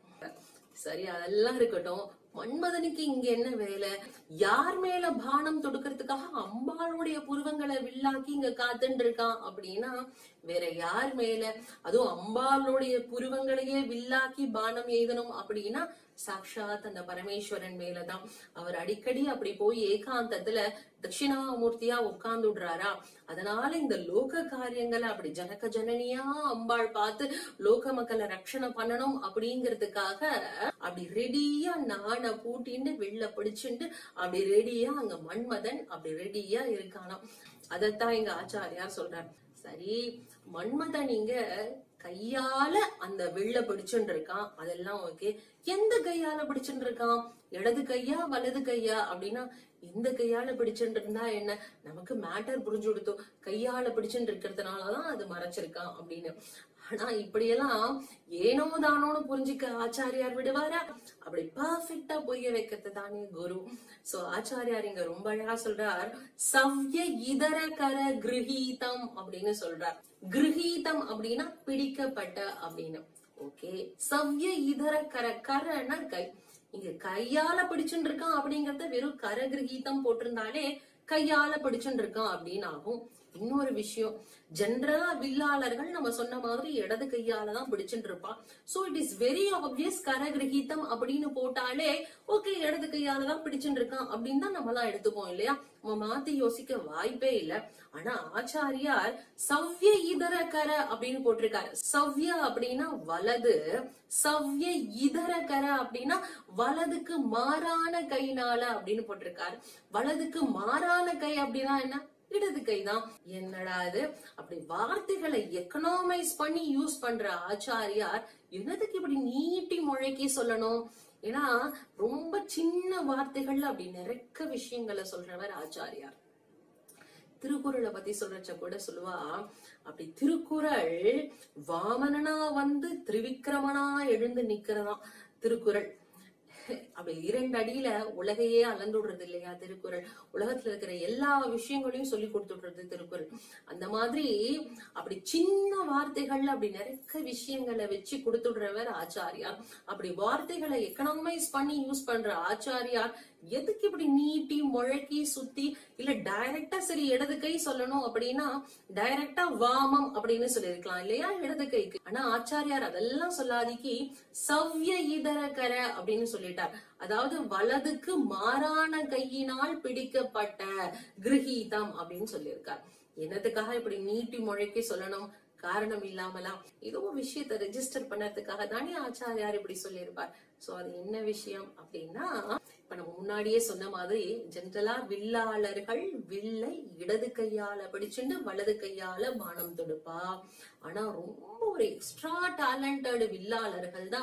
சரி அதெல்லாம் இருக்கட்டும் மன்மதனுக்கு இங்க என்ன வேலை யார் மேல பானம் தொடுக்கிறதுக்காக அம்பாளுடைய புருவங்களை வில்லாக்கி இங்க காத்துட்டு இருக்கான் அப்படின்னா வேற யார் மேல அதுவும் அம்பாளுடைய புருவங்களையே வில்லாக்கி பானம் எய்தணும் அப்படின்னா சாக்ஷாத் அந்த பரமேஸ்வரன் மேலதான் அவர் அடிக்கடி அப்படி போய் ஏகாந்தத்துல தட்சிணாமூர்த்தியா உட்கார்ந்து விடுறாரா அதனால இந்த லோக காரியங்களை அப்படி ஜனக ஜனனியா அம்பாள் பார்த்து லோக மக்களை ரட்சணை பண்ணணும் அப்படிங்கிறதுக்காக அப்படி ரெடியா நாண பூட்டின்னு வெளில பிடிச்சுட்டு அப்படி ரெடியா அங்க மன்மதன் அப்படி ரெடியா இருக்கானாம் அதத்தான் எங்க ஆச்சாரியார் சொல்றார் சரி மன்மதன் இங்க கையால அந்த வெள்ள பிடிச்சுட்டு இருக்கான் அதெல்லாம் ஓகே எந்த கையால பிடிச்சுட்டு இருக்கான் இடது கையா வலது கையா அப்படின்னா இந்த கையால பிடிச்சுட்டு இருந்தா என்ன நமக்கு மேட்டர் புரிஞ்சு கொடுத்தோம் கையால பிடிச்சுட்டு இருக்கிறதுனாலதான் அது மறைச்சிருக்கான் அப்படின்னு ஆனா இப்படியெல்லாம் ஏனோ தானோன்னு புரிஞ்சுக்க ஆச்சாரியார் விடுவாரா அப்படி பர்ஃபெக்டா புரிய வைக்கிறது தானே குரு சோ ஆச்சாரியார் இங்க ரொம்ப அழகா சொல்றார் சவ்ய இதர கர கிரகீதம் அப்படின்னு சொல்றார் கிரகீதம் அப்படின்னா பிடிக்கப்பட்ட அப்படின்னு ஓகே சவ்ய இதர கர கரன்னா கை இங்க கையால பிடிச்சுட்டு இருக்கான் அப்படிங்கறத வெறும் கர கிரகீதம் போட்டிருந்தாலே கையால பிடிச்சுட்டு இருக்கான் அப்படின்னு ஆகும் இன்னொரு விஷயம் ஜென்ரலா வில்லாளர்கள் நம்ம சொன்ன மாதிரி இடது கையால தான் பிடிச்சுட்டு இருப்பான் so it is very obvious கரகிரகீதம் அப்படின்னு போட்டாலே ஓகே இடது கையால தான் பிடிச்சுட்டு இருக்கான் அப்படின்னு தான் நம்ம எல்லாம் எடுத்துப்போம் இல்லையா நம்ம மாத்தி யோசிக்க வாய்ப்பே இல்ல ஆனா ஆச்சாரியார் சவ்ய இதர கர அப்படின்னு போட்டிருக்காரு சவ்ய அப்படின்னா வலது சவ்ய இதர கர அப்படின்னா வலதுக்கு மாறான கைனால அப்படின்னு போட்டிருக்காரு வலதுக்கு மாறான கை அப்படின்னா என்ன இடது கைதான் என்னடா இது அப்படி வார்த்தைகளை எக்கனாமைஸ் பண்ணி யூஸ் பண்ற ஆச்சாரியார் என்னதுக்கு இப்படி நீட்டி முழக்கி சொல்லணும் ஏன்னா ரொம்ப சின்ன வார்த்தைகள்ல அப்படி நிறைக்க விஷயங்களை சொல்றவர் ஆச்சாரியார் திருக்குறளை பத்தி சொல்றச்ச கூட சொல்லுவா அப்படி திருக்குறள் வாமனனா வந்து திரிவிக்ரமனா எழுந்து நிக்கிறதாம் திருக்குறள் அப்படி இரண்டு அடியில உலகையே அளந்துடுறது இல்லையா திருக்குறள் உலகத்துல இருக்கிற எல்லா விஷயங்களையும் சொல்லி கொடுத்துடுறது திருக்குறள் அந்த மாதிரி அப்படி சின்ன வார்த்தைகள்ல அப்படி நிறைய விஷயங்களை வச்சு கொடுத்துடுறவர் ஆச்சாரியார் அப்படி வார்த்தைகளை எக்கனாமைஸ் பண்ணி யூஸ் பண்ற ஆச்சாரியார் எதுக்கு இப்படி நீட்டி முழக்கி சுத்தி இல்ல டைரக்டா சரி இடது கை சொல்லணும் அப்படின்னா டைரக்டா வாமம் அப்படின்னு சொல்லியிருக்கலாம் இல்லையா இடது கைக்கு ஆனா ஆச்சாரியார் அதெல்லாம் சொல்லாதிக்கு சவ்ய இதர கர அப்படின்னு சொல்லிட்டார் அதாவது வலதுக்கு மாறான கையினால் பிடிக்கப்பட்ட கிரகீதம் அப்படின்னு சொல்லியிருக்கார் என்னத்துக்காக இப்படி நீட்டி முழக்கி சொல்லணும் காரணம் இல்லாமலாம் ஏதோ ஒரு விஷயத்தை ரெஜிஸ்டர் பண்ணறதுக்காக தானே ஆச்சாரியார் இப்படி சொல்லியிருப்பார் சோ அது என்ன விஷயம் அப்படின்னா இப்ப நம்ம முன்னாடியே சொன்ன மாதிரி ஜென்ரலா வில்லாளர்கள் வில்லை இடது கையால பிடிச்சுட்டு வலது கையால பானம் தொடுப்பா ஆனா ரொம்ப ஒரு எக்ஸ்ட்ரா டேலண்டட் வில்லாளர்கள் தான்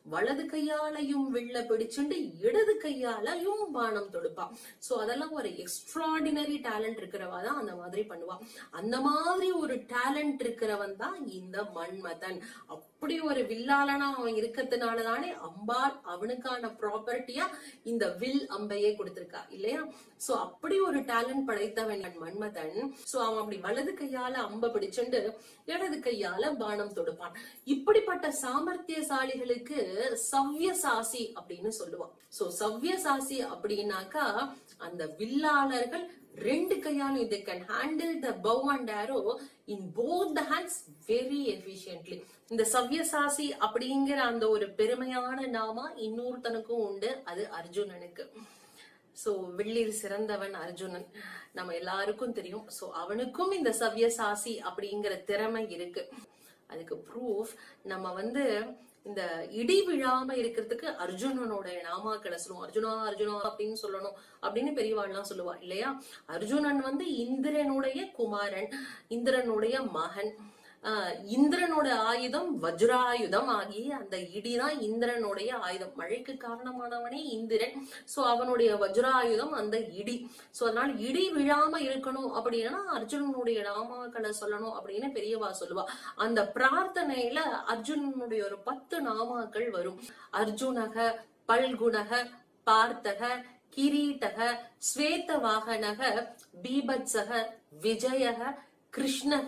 வலது கையாலையும் வில்ல பிடிச்சுண்டு இடது கையாலையும் பானம் தொடுப்பா சோ அதெல்லாம் ஒரு எக்ஸ்ட்ராடினரி டேலண்ட் இருக்கிறவா தான் அந்த மாதிரி பண்ணுவா அந்த மாதிரி ஒரு டேலண்ட் இருக்கிறவன் தான் இந்த மன்மதன் அப்படி ஒரு வில்லாளனா அவன் இருக்கிறதுனால தானே அம்பாள் அவனுக்கான ப்ராப்பர்ட்டியா இந்த வில் அம்பையே கொடுத்திருக்கா இல்லையா சோ அப்படி ஒரு டேலண்ட் படைத்தவன் என் மன்மதன் சோ அவன் அப்படி வலது கையால அம்ப பிடிச்சுண்டு இடது கையால பானம் தொடுப்பான் இப்படிப்பட்ட சாமர்த்தியசாலிகளுக்கு சவ்யசாசி அப்படின்னு சொல்லுவான் சோ சவ்யசாசி அப்படின்னாக்கா அந்த வில்லாளர்கள் ரெண்டு கையாலும் they can handle the bow and arrow in both the hands very efficiently இந்த சவ்யசாசி அப்படிங்கிற அந்த ஒரு பெருமையான நாமா இன்னொருத்தனுக்கும் உண்டு அது அர்ஜுனனுக்கு சோ வெள்ளில் சிறந்தவன் அர்ஜுனன் நம்ம எல்லாருக்கும் தெரியும் சோ அவனுக்கும் இந்த சவ்யசாசி அப்படிங்கிற திறமை இருக்கு அதுக்கு ப்ரூஃப் நம்ம வந்து இந்த இடி விழாம இருக்கிறதுக்கு அர்ஜுனனோட நாமாக்களை சொல்லுவோம் அர்ஜுனா அர்ஜுனா அப்படின்னு சொல்லணும் அப்படின்னு பெரியவாள்லாம் சொல்லுவா இல்லையா அர்ஜுனன் வந்து இந்திரனுடைய குமாரன் இந்திரனுடைய மகன் ஆஹ் இந்திரனோட ஆயுதம் வஜ்ராயுதம் ஆகிய அந்த இடிதான் இந்திரனுடைய ஆயுதம் மழைக்கு காரணமானவனே இந்திரன் சோ அவனுடைய வஜ்ராயுதம் அந்த இடி சோ அதனால இடி விழாம இருக்கணும் அப்படின்னா அர்ஜுனனுடைய நாமாக்களை சொல்லணும் அப்படின்னு பெரியவா சொல்லுவா அந்த பிரார்த்தனையில அர்ஜுனனுடைய ஒரு பத்து நாமாக்கள் வரும் அர்ஜுனக பல்குணக பார்த்தக கிரீட்டக ஸ்வேத வாகனக பீபத்சக விஜயக கிருஷ்ணக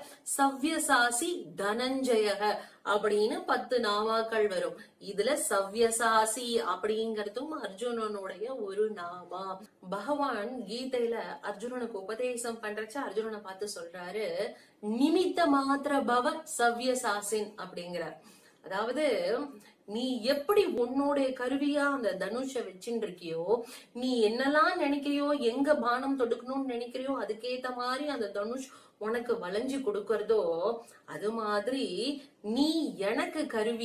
சவ்யசாசி தனஞ்சயக அப்படின்னு பத்து நாமாக்கள் வரும் இதுல சவ்யசாசி அப்படிங்கறதும் அர்ஜுனனுடைய ஒரு நாமா பகவான் கீதையில அர்ஜுனனுக்கு உபதேசம் பண்றச்ச அர்ஜுனனை பார்த்து சொல்றாரு நிமித்த மாத்திர பவ சவ்யசாசின் அப்படிங்கிறார் அதாவது நீ எப்படி உன்னுடைய கருவியா அந்த தனுஷ வச்சுட்டு இருக்கியோ நீ என்னெல்லாம் நினைக்கிறியோ எங்க பானம் தொடுக்கணும்னு நினைக்கிறியோ அதுக்கேத்த மாதிரி அந்த தனுஷ் உனக்கு வளைஞ்சு கொடுக்கறதோ அது மாதிரி நீ எனக்கு கருவி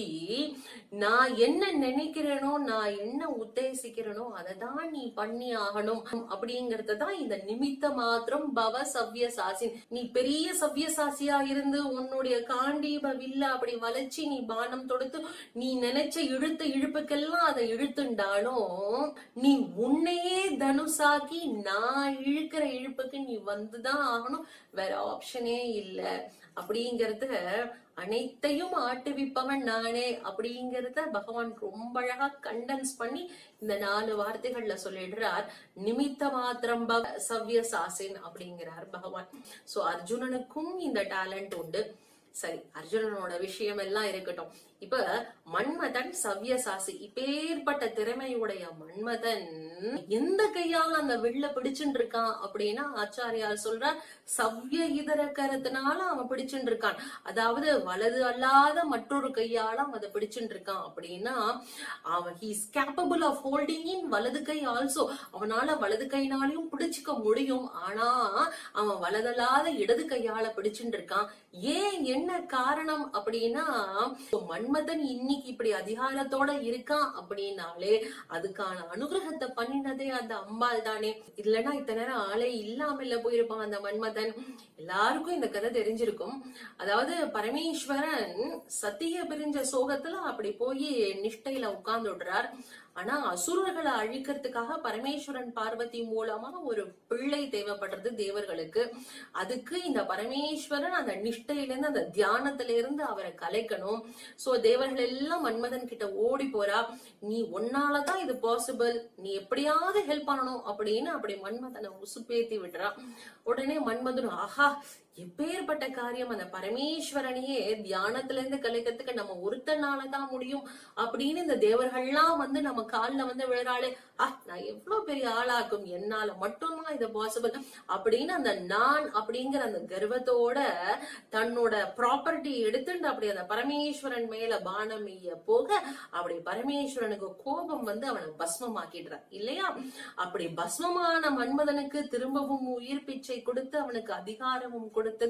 நான் என்ன நினைக்கிறேனோ நான் என்ன உத்தேசிக்கிறேனோ அதை தான் நீ பண்ணி ஆகணும் அப்படிங்கறது தான் இந்த நிமித்த மாத்திரம் பவ சவ்யசாசி நீ பெரிய சவ்யசாசியா இருந்து உன்னுடைய காண்டீப வில்ல அப்படி வளைச்சு நீ பானம் தொடுத்து நீ நினைச்ச இழுத்த இழுப்புக்கெல்லாம் அதை இழுத்துண்டாலும் நீ உன்னையே தனுசாக்கி நான் இழுக்கிற இழுப்புக்கு நீ வந்துதான் ஆகணும் வேற ஆப்ஷனே இல்ல அப்படிங்கறத அனைத்தையும் ஆட்டுவிப்பவன் நானே அப்படிங்கறத பகவான் ரொம்ப அழகா கண்டென்ஸ் பண்ணி இந்த நாலு வார்த்தைகள்ல சொல்லிடுறார் நிமித்த மாத்திரம் பவ சவ்ய சாசின் அப்படிங்கிறார் பகவான் சோ அர்ஜுனனுக்கும் இந்த டேலண்ட் உண்டு சரி அர்ஜுனனோட விஷயம் எல்லாம் இருக்கட்டும் இப்ப மன்மதன் சவ்யசாசி இப்பேற்பட்ட திறமையுடைய மன்மதன் எந்த கையால அந்த வில்ல பிடிச்சுட்டு இருக்கான் அப்படின்னா ஆச்சாரியார் சொல்றார் சவ்ய இதர கரத்தினால அவன் பிடிச்சுட்டு இருக்கான் அதாவது வலது அல்லாத மற்றொரு கையால அவன் அதை பிடிச்சுட்டு இருக்கான் அப்படின்னா அவன் he's capable of holding in வலது கை ஆல்சோ அவனால வலது கைனாலையும் பிடிச்சுக்க முடியும் ஆனா அவன் வலதல்லாத இடது கையால பிடிச்சுட்டு இருக்கான் ஏன் என்ன காரணம் அப்படின்னா மன்மதன் இன்னைக்கு இப்படி அதிகாரத்தோட இருக்கான் அப்படின்னாலே அதுக்கான அனுகிரகத்தை பண்ணினதே அந்த அம்பாள் தானே இல்லைன்னா இத்தனை நேரம் ஆளே இல்லாமல போயிருப்பான் அந்த மன்மதன் எல்லாருக்கும் இந்த கதை தெரிஞ்சிருக்கும் அதாவது பரமேஸ்வரன் சத்திய பிரிஞ்ச சோகத்துல அப்படி போய் நிஷ்டையில உட்கார்ந்து விடுறார் ஆனா அசுரர்களை அழிக்கிறதுக்காக பரமேஸ்வரன் பார்வதி மூலமா ஒரு பிள்ளை தேவைப்படுறது தேவர்களுக்கு அதுக்கு இந்த பரமேஸ்வரன் அந்த நிஷ்டையில இருந்து அந்த தியானத்துல இருந்து அவரை கலைக்கணும் சோ தேவர்கள் எல்லாம் மன்மதன் கிட்ட ஓடி போறா நீ உன்னாலதான் இது பாசிபிள் நீ எப்படியாவது ஹெல்ப் பண்ணணும் அப்படின்னு அப்படி மன்மதனை உசுப்பேத்தி விடுறா உடனே மன்மதன் ஆஹா எப்பேற்பட்ட காரியம் அந்த பரமேஸ்வரனையே தியானத்துல இருந்து கலைக்கிறதுக்கு நம்ம ஒருத்தனாலதான் முடியும் அப்படின்னு இந்த தேவர்கள்லாம் வந்து நம்ம கால்ல வந்து விழுறாளே ஆ நான் எவ்வளவு பெரிய ஆளாக்கும் என்னால மட்டும்தான் இது பாசிபிள் அப்படின்னு அந்த நான் அப்படிங்கிற அந்த கர்வத்தோட தன்னோட ப்ராப்பர்ட்டி எடுத்துட்டு அப்படி அந்த பரமேஸ்வரன் மேல பானம் எய்ய போக அப்படி பரமேஸ்வரனுக்கு கோபம் வந்து அவனை பஸ்மமாக்கிடுறான் இல்லையா அப்படி பஸ்மமான மன்மதனுக்கு திரும்பவும் உயிர் பிச்சை கொடுத்து அவனுக்கு அதிகாரமும் கொடுத்தது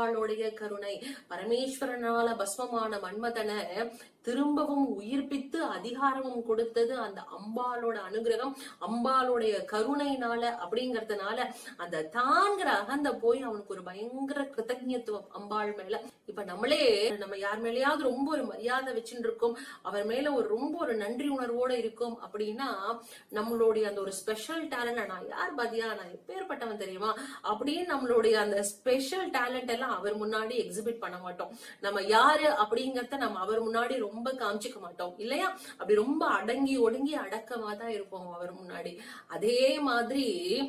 அம்பாளுடைய கருணை பரமேஸ்வரனால பஸ்மமான மன்மதனை திரும்பவும் உயிர்ப்பித்து அதிகாரமும் கொடுத்தது அந்த அம்பாளோட அனுகிரகம் அம்பாளுடைய கருணையினால அப்படிங்கறதுனால அந்த தாங்கிற அகந்த போய் அவனுக்கு ஒரு பயங்கர கிருத்தஜத்துவம் அம்பாள் மேல இப்ப நம்மளே நம்ம யார் மேலயாவது ரொம்ப ஒரு மரியாதை வச்சுட்டு இருக்கோம் அவர் மேல ஒரு ரொம்ப ஒரு நன்றி உணர்வோட இருக்கும் அப்படின்னா நம்மளுடைய அந்த ஒரு ஸ்பெஷல் டேலண்ட் நான் யார் பாத்தியா நான் எப்பேற்பட்டவன் தெரியுமா அப்படின்னு நம்மளுடைய அந்த ஸ்பெஷல் டேலண்ட் எல்லாம் அவர் முன்னாடி எக்ஸிபிட் பண்ண மாட்டோம் நம்ம யாரு அப்படிங்கறத நம்ம அவர் முன்னாடி ரொம்ப காமிச்சுக்க மாட்டோம் இல்லையா அப்படி ரொம்ப அடங்கி ஒடுங்கி அடக்கமா தான் இருப்போம் அவர் முன்னாடி அதே மாதிரி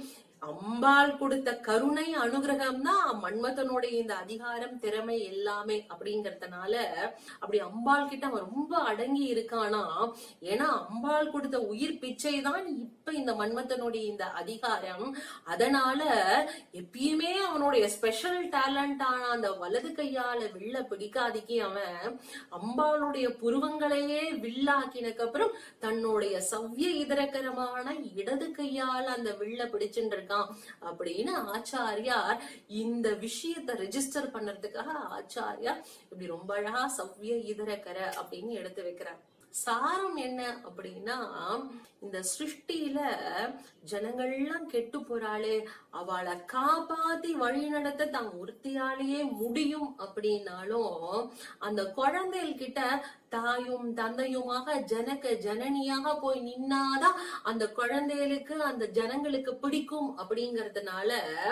அம்பாள் கொடுத்த கருணை அனுகிரகம் தான் மன்மதனுடைய இந்த அதிகாரம் திறமை எல்லாமே அப்படிங்கறதுனால அப்படி அம்பாள் கிட்ட அவன் ரொம்ப அடங்கி இருக்கானா ஏன்னா அம்பாள் கொடுத்த உயிர் பிச்சை தான் இப்ப இந்த மன்மதனுடைய இந்த அதிகாரம் அதனால எப்பயுமே அவனுடைய ஸ்பெஷல் டேலண்டான அந்த வலது கையால வில்ல பிடிக்காதிக்கு அவன் அம்பாளுடைய புருவங்களையே வில்லாக்கினக்கு அப்புறம் தன்னுடைய சவ்ய இதரகரமான இடது கையால அந்த வில்ல பிடிச்சுட்டு இருக்கான் அப்படின்னு ஆச்சாரியார் இந்த விஷயத்தை ரெஜிஸ்டர் பண்றதுக்காக ஆச்சாரியார் இப்படி ரொம்ப அழகா சவ்ய இதரகர அப்படின்னு எடுத்து வைக்கிறார் சாரம் என்ன அப்படின்னா இந்த சிருஷ்டியில ஜனங்கள்லாம் கெட்டு போறாளே அவளை காப்பாத்தி வழி நடத்த தான் ஒருத்தியாலேயே முடியும் அப்படின்னாலும் அந்த குழந்தைகள் கிட்ட தாயும் தந்தையுமாக ஜனக ஜனனியாக போய் நின்னாதான் அந்த குழந்தைகளுக்கு அந்த ஜனங்களுக்கு பிடிக்கும் அப்படிங்கறதுனால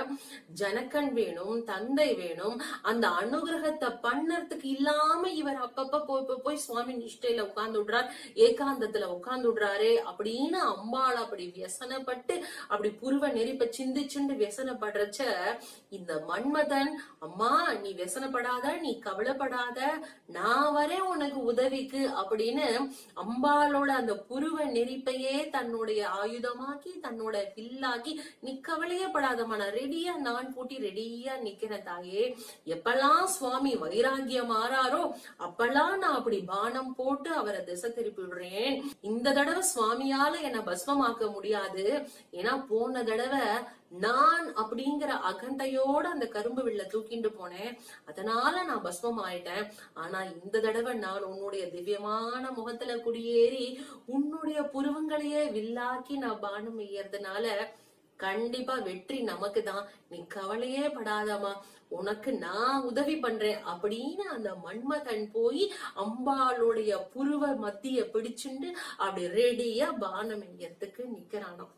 ஜனக்கன் வேணும் தந்தை வேணும் அந்த அனுகிரகத்தை பண்ணறதுக்கு இல்லாம இவர் அப்பப்ப போய் போய் போய் சுவாமி நிஷ்டையில உட்கார்ந்து விடுறார் ஏகாந்தத்துல உட்கார்ந்து விடுறாரு அப்படின்னு அம்பாள் அப்படி வியசனப்பட்டு அப்படி புருவ நெறிப்ப சிந்து சிண்டு வியசனப்படுறச்ச இந்த மன்மதன் அம்மா நீ வியசனப்படாத நீ கவலைப்படாத நான் வரேன் உனக்கு உதவிக்கு அப்படின்னு அம்பாளோட அந்த புருவ நெறிப்பையே தன்னுடைய ஆயுதமாக்கி தன்னோட வில்லாக்கி நீ கவலையே படாதம்மா நான் ரெடியா நான் பூட்டி ரெடியா நிக்கிறேன் தாயே எப்பெல்லாம் சுவாமி வைராகியம் மாறாரோ அப்பெல்லாம் நான் அப்படி பானம் போட்டு அவரை திசை திருப்பி விடுறேன் இந்த தடவை சுவாமியால என்ன பஸ்மமாக்க முடியாது ஏன்னா போன தடவை நான் அப்படிங்கிற அகந்தையோட அந்த கரும்பு வில்ல தூக்கிட்டு போனேன் அதனால நான் பஸ்மம் ஆயிட்டேன் ஆனா இந்த தடவை நான் உன்னுடைய திவ்யமான முகத்துல குடியேறி உன்னுடைய புருவங்களையே வில்லாக்கி நான் பானம் எய்யறதுனால கண்டிப்பா வெற்றி நமக்கு தான் நீ கவலையே படாதம்மா உனக்கு நான் உதவி பண்றேன் அப்படின்னு அந்த மன்மதன் போய் அம்பாளுடைய புருவ மத்திய பிடிச்சுண்டு அப்படி ரெடியா பானம் எய்யறதுக்கு நிக்கிறானாம்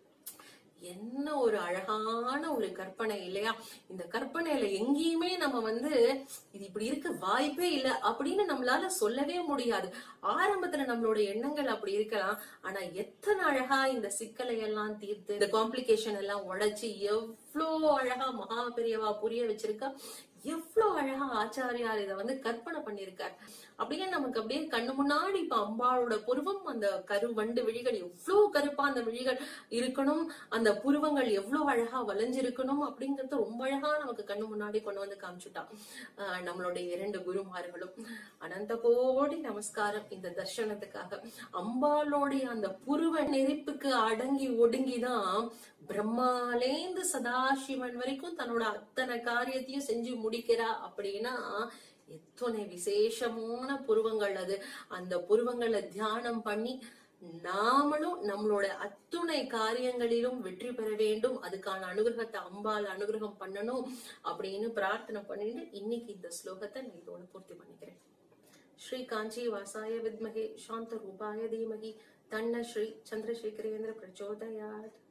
என்ன ஒரு அழகான ஒரு கற்பனை இல்லையா இந்த கற்பனையில எங்கேயுமே நம்ம வந்து இது இப்படி இருக்க வாய்ப்பே இல்லை அப்படின்னு நம்மளால சொல்லவே முடியாது ஆரம்பத்துல நம்மளோட எண்ணங்கள் அப்படி இருக்கலாம் ஆனா எத்தனை அழகா இந்த சிக்கலை எல்லாம் தீர்த்து இந்த காம்ப்ளிகேஷன் எல்லாம் உடைச்சு எவ்வளோ அழகா மகா பெரியவா புரிய வச்சிருக்கா எவ்வளவு அழகா ஆச்சாரியார் இதை வந்து கற்பனை பண்ணியிருக்கார் அப்படியே நமக்கு அப்படியே கண்ணு முன்னாடி இப்ப அம்பாளோட புருவம் அந்த கரு வண்டு விழிகள் எவ்வளவு கருப்பா அந்த விழிகள் இருக்கணும் அந்த புருவங்கள் எவ்வளவு அழகா வளைஞ்சிருக்கணும் அப்படிங்கறது ரொம்ப அழகா நமக்கு கண்ணு முன்னாடி கொண்டு வந்து காமிச்சுட்டான் ஆஹ் நம்மளுடைய இரண்டு குருமார்களும் அனந்த கோடி நமஸ்காரம் இந்த தர்ஷனத்துக்காக அம்பாளோடைய அந்த புருவ நெருப்புக்கு அடங்கி ஒடுங்கிதான் பிரம்மாலேந்து சதாசிவன் வரைக்கும் தன்னோட அத்தனை காரியத்தையும் செஞ்சு முடிக்கிறா அப்படின்னா எத்தனை விசேஷமான புருவங்கள் அது அந்த புருவங்களை தியானம் பண்ணி நாமளும் நம்மளோட அத்துணை காரியங்களிலும் வெற்றி பெற வேண்டும் அதுக்கான அனுகிரகத்தை அம்பால் அனுகிரகம் பண்ணணும் அப்படின்னு பிரார்த்தனை பண்ணிட்டு இன்னைக்கு இந்த ஸ்லோகத்தை நான் இதோட பூர்த்தி பண்ணிக்கிறேன் ஸ்ரீ காஞ்சி வாசாய வித்மகே சாந்த ரூபாய தீமகி தன்ன ஸ்ரீ சந்திரசேகரேந்திர பிரச்சோதயாத்